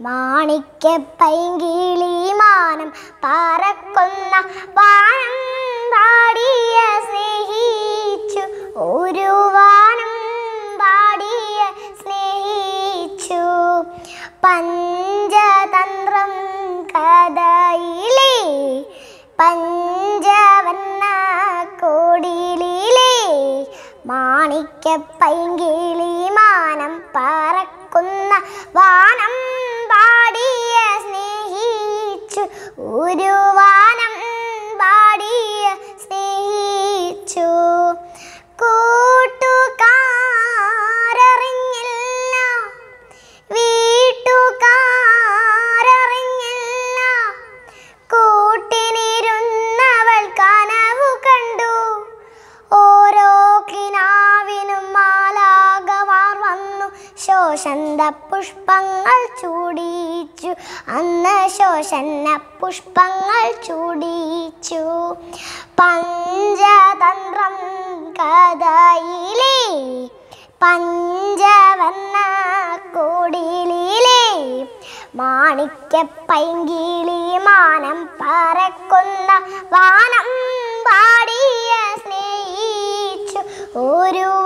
മാണിക്യ പൈങ്കിളി മാനം പറക്കുന്ന വാനം പാടിയ സ്നേഹിച്ചു ഒരു വാനം പാടിയ സ്നേഹിച്ചു പഞ്ചതന്ത്രം കഥയിലേ പഞ്ചവർണ്ണ കോടിയിലേ മാണിക്യ പൈങ്കിളി മാനം പറക്കുന്ന വാനം പാടിയ സ്നേഹിച്ചു ഒരു വാനം പാടിയ സ്നേഹിച്ചു കൂട്ടുകാരറിഞ്ഞില്ല വീട്ടുകാരറിഞ്ഞില്ല കൂട്ടിനിരുന്നവൾ കനവു കണ്ടു ഓരോ കിനാവിനും മാലാകമാർ വന്നു ശോഷന്ത പുഷ്പങ്ങൾ ചൂടിച്ചു അന്ന് ശോഷന്ന പുഷ്പങ്ങൾ ചൂടിച്ചു പഞ്ചതന്ത്രം കഥയിലേ പഞ്ചവർണ്ണ കോടിയിലേ മാണിക്യ പൈങ്കിളി മാനം പറക്കുന്ന വാനം പാടിയ സ്നേഹിച്ചു ഒരു